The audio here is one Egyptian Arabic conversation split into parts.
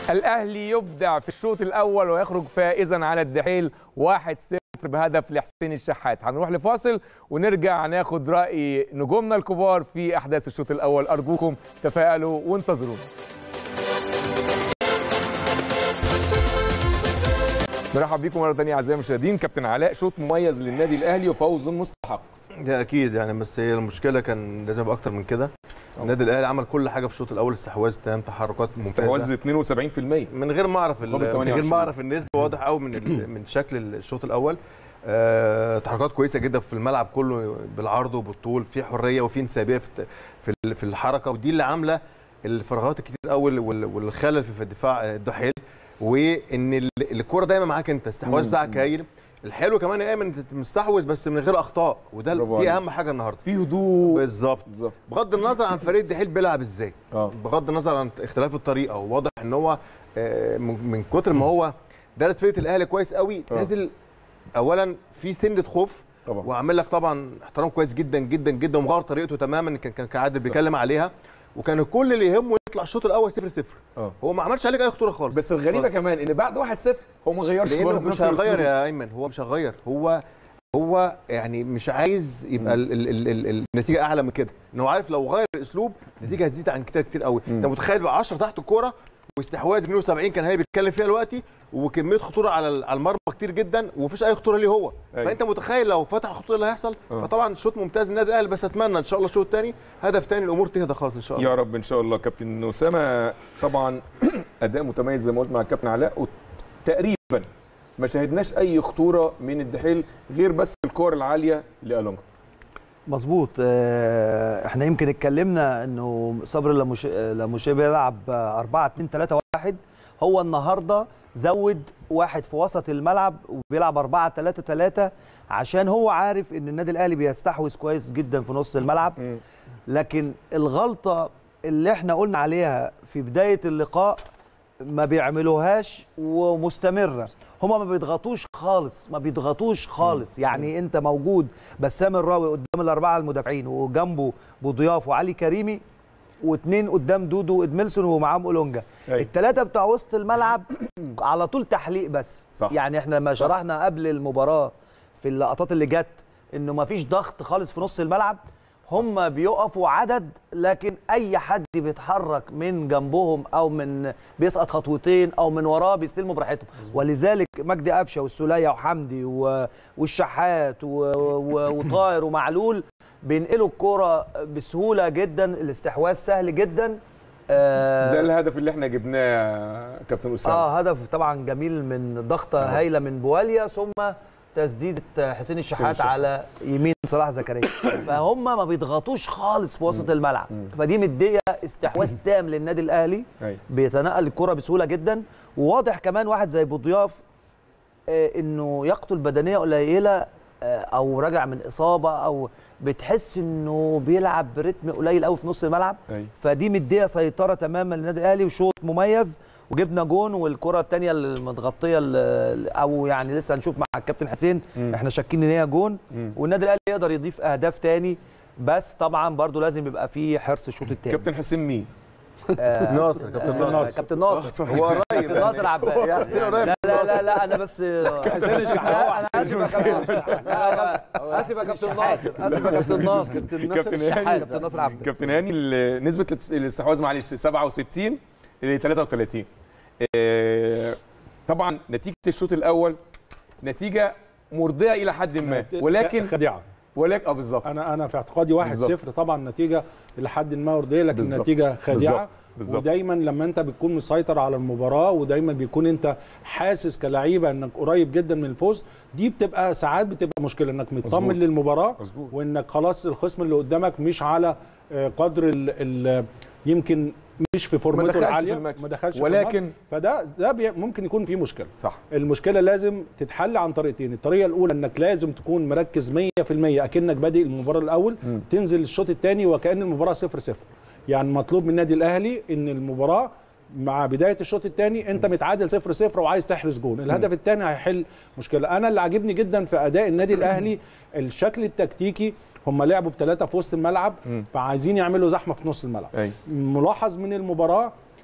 الاهلي يبدع في الشوط الاول ويخرج فائزا على الدحيل 1-0 بهدف لحسين الشحات هنروح لفاصل ونرجع ناخد راي نجومنا الكبار في احداث الشوط الاول ارجوكم تفائلوا وانتظرونا مرحبا بكم مره ثانيه اعزائي المشاهدين كابتن علاء شوط مميز للنادي الاهلي وفوز مستحق ده اكيد يعني بس هي المشكله كان لازم يبقى اكتر من كده النادي الاهلي عمل كل حاجه في الشوط الاول استحواذ تام تحركات ممتازه استحواذ 72% من غير ما اعرف ال- مقابل من غير 28. ما اعرف النسبه واضح قوي من ال- من شكل الشوط الاول آه، تحركات كويسه جدا في الملعب كله بالعرض وبالطول في حريه وفي انسيابيه في الت- في ال- في الحركه ودي اللي عامله الفراغات الكتير قوي وال- والخلل في الدفاع آه، الدحيل وان ال- الكوره دايما معاك انت الاستحواذ بتاعك هايل الحلو كمان يا ايمن انت مستحوذ بس من غير اخطاء وده برافو دي عليك. اهم حاجه النهارده في هدوء بالظبط بالظبط بغض النظر عن فريق الدحيل بيلعب ازاي اه بغض النظر عن اختلاف الطريقه وواضح ان هو آه، من من كتر ما هو درس فرقه الاهلي كويس قوي آه. نازل اولا في سنه خوف طبعا وعامل لك طبعا احترام كويس جدا جدا جدا ومغير طريقته تماما كان كان كعادل صح. بيتكلم عليها وكان كل اللي يهمه يطلع الشوط الاول 0 0 اه هو ما عملش عليك اي خطوره خالص بس الغريبه كمان ان بعد 1-0 هو ما غيرش لانه برضه مش نفس هيغير الأسلوب. يا ايمن هو مش هيغير هو هو يعني مش عايز يبقى ال ال ال ال النتيجه اعلى من كده ان هو عارف لو غير الاسلوب النتيجه هتزيد عن كده كتير قوي انت متخيل بقى 10 تحت الكوره واستحواذ 72 كان هي بيتكلم فيها دلوقتي وكميه خطوره على ال- على المرمى كتير جدا ومفيش اي خطوره ليه هو أيوة. فانت متخيل لو فتح الخطوره اللي هيحصل آه. فطبعا شوط ممتاز للنادي الاهلي بس اتمنى ان شاء الله الشوط الثاني هدف ثاني الامور تهدى خالص ان شاء الله يا رب ان شاء الله كابتن اسامه طبعا اداء متميز زي ما قلت مع الكابتن علاء وتقريبا ما شاهدناش اي خطوره من الدحيل غير بس الكور العاليه لالونجا مظبوط آه، احنا يمكن اتكلمنا انه صبر لمش... لمشي بيلعب 4 2 3 1 هو النهارده زود واحد في وسط الملعب وبيلعب 4 3 3 عشان هو عارف ان النادي الاهلي بيستحوذ كويس جدا في نص الملعب لكن الغلطه اللي احنا قلنا عليها في بدايه اللقاء ما بيعملوهاش ومستمره هما ما بيضغطوش خالص ما بيضغطوش خالص يعني انت موجود بسام الراوي قدام الاربعه المدافعين وجنبه بوضياف وعلي كريمي واثنين قدام دودو وادميلسون ومعاهم اولونجا أيوة. الثلاثه بتوع وسط الملعب على طول تحليق بس صح. يعني احنا لما شرحنا قبل المباراه في اللقطات اللي جت انه ما فيش ضغط خالص في نص الملعب هم بيقفوا عدد لكن اي حد بيتحرك من جنبهم او من بيسقط خطوتين او من وراه بيستلموا براحتهم ولذلك مجدي قفشه والسوليه وحمدي و- والشحات و- و- وطاهر ومعلول بينقلوا الكرة بسهوله جدا الاستحواذ سهل جدا آه ده الهدف اللي احنا جبناه كابتن اسامه اه هدف طبعا جميل من ضغطه آه. هايله من بواليا ثم تسديده حسين الشحات الشحات. على يمين صلاح زكريا فهم ما بيضغطوش خالص في وسط الملعب فدي مديه استحواذ تام للنادي الاهلي أيوة. بيتنقل الكره بسهوله جدا وواضح كمان واحد زي بوضياف آه، انه يقتل بدنيه قليله آه، او راجع من اصابه او بتحس انه بيلعب برتم قليل قوي في نص الملعب أيوة. فدي مديه سيطره تماما للنادي الاهلي وشوط مميز وجبنا جون والكره الثانيه المتغطيه ال- او يعني لسه هنشوف مع الكابتن حسين مم. احنا شاكين ان هي جون مم. والنادي الاهلي يقدر يضيف اهداف تاني بس طبعا برضو لازم يبقى في حرص الشوط الثاني كابتن حسين مين؟ ناصر كابتن ناصر كابتن ناصر هو قريب كابتن يعني. ناصر عباس يا حسين قريب لا لا لا لا انا بس حسين الشحات. انا اسف يا كابتن اسف يا كابتن ناصر اسف يا كابتن ناصر كابتن هاني كابتن ناصر عباس كابتن هاني ال- نسبه الاستحواذ معلش 67 ل 33 آه، طبعا نتيجه الشوط الاول نتيجه مرضيه الى حد ما ولكن خديعه ولكن اه بالظبط انا انا في اعتقادي 1-0 بالظبط. طبعا نتيجه الى حد ما مرضيه لكن بالظبط. نتيجه خادعه بالظبط. بالظبط. ودايما لما انت بتكون مسيطر على المباراه ودايما بيكون انت حاسس كلعيبه انك قريب جدا من الفوز دي بتبقى ساعات بتبقى مشكله انك مطمن مظبوط. للمباراه مظبوط. وانك خلاص الخصم اللي قدامك مش على آه، قدر ال ال يمكن مش في ما فورمته دخلش في العاليه الماتش ما دخلش في ولكن الماتش. فده ده بي- ممكن يكون فيه مشكله صح المشكله لازم تتحل عن طريقتين الطريقه الاولى انك لازم تكون مركز 100% اكنك بادئ المباراه الاول مم. تنزل الشوط الثاني وكان المباراه 0 0 يعني مطلوب من النادي الاهلي ان المباراه مع بدايه الشوط الثاني انت متعادل 0 0 وعايز تحرز جون الهدف الثاني هيحل مشكله انا اللي عاجبني جدا في اداء النادي الاهلي الشكل التكتيكي هم لعبوا بثلاثه في وسط الملعب مم. فعايزين يعملوا زحمه في نص الملعب ايوه ملاحظ من المباراه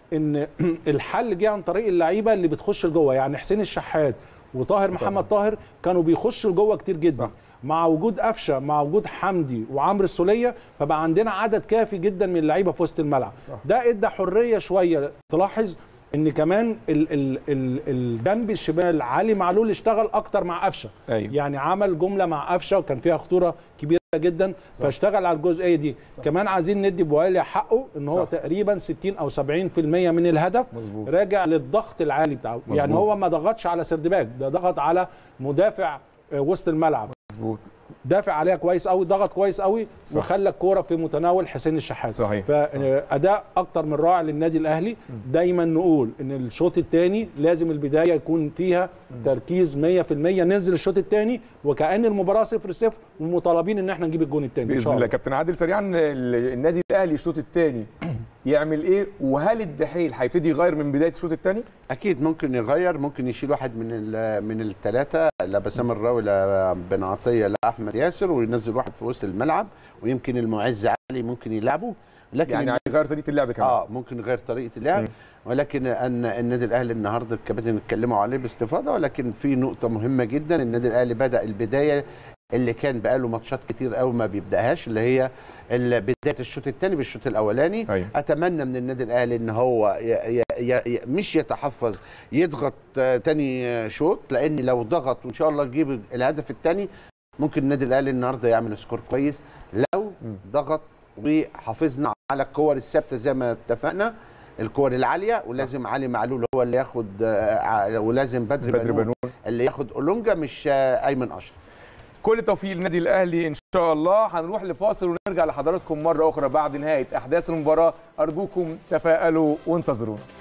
ان الحل جه عن طريق اللعيبه اللي بتخش لجوه يعني حسين الشحات وطاهر محمد طاهر كانوا بيخشوا لجوه كتير جدا صح. مع وجود قفشه مع وجود حمدي وعمرو السوليه فبقى عندنا عدد كافي جدا من اللعيبه في وسط الملعب صح. ده ادى حريه شويه تلاحظ ان كمان ال- ال- ال- الجنب الشمال علي معلول اشتغل اكتر مع قفشه أيوة. يعني عمل جمله مع قفشه وكان فيها خطوره كبيره جدا صح. فاشتغل على الجزئيه دي صح. كمان عايزين ندي بواليا حقه ان هو صح. تقريبا 60 او 70% من الهدف مظبوط. راجع للضغط العالي بتاعه مظبوط. يعني هو ما ضغطش على سردباك ده ضغط على مدافع آه، وسط الملعب مظبوط دافع عليها كويس قوي ضغط كويس قوي وخلى الكوره في متناول حسين الشحات صحيح. فاداء اكتر من رائع للنادي الاهلي دايما نقول ان الشوط الثاني لازم البدايه يكون فيها تركيز 100% ننزل الشوط الثاني وكأن المباراه 0 0 ومطالبين ان احنا نجيب الجون الثاني ان باذن شاء الله الله كابتن عادل سريعا ال- النادي الاهلي الشوط الثاني يعمل ايه وهل الدحيل هيبتدي يغير من بدايه الشوط الثاني اكيد ممكن يغير ممكن يشيل واحد من ال- من الثلاثه لا بسام الراوي لا بن عطيه لا احمد ياسر وينزل واحد في وسط الملعب ويمكن المعز علي ممكن يلعبه لكن يعني هيغير طريقه اللعب كمان اه ممكن يغير طريقه اللعب ولكن ان النادي الاهلي النهارده الكباتن اتكلموا عليه باستفاضه ولكن في نقطه مهمه جدا النادي الاهلي بدا البدايه اللي كان بقاله ماتشات كتير قوي ما بيبداهاش اللي هي ال- بدايه الشوط الثاني بالشوط الاولاني أيوة. اتمنى من النادي الاهلي ان هو ي ي ي ي مش يتحفظ يضغط آه، تاني آه، شوط لان لو ضغط وان شاء الله يجيب الهدف الثاني ممكن النادي الاهلي النهارده يعمل سكور كويس لو ضغط وحافظنا على الكور الثابته زي ما اتفقنا الكور العاليه ولازم علي معلول هو اللي ياخد آه، ع- ولازم بدر, بدر بنون بنون. اللي ياخد اولونجا مش آه، ايمن اشرف كل التوفيق للنادي الاهلي ان شاء الله هنروح لفاصل ونرجع لحضراتكم مره اخرى بعد نهايه احداث المباراه ارجوكم تفائلوا وانتظرونا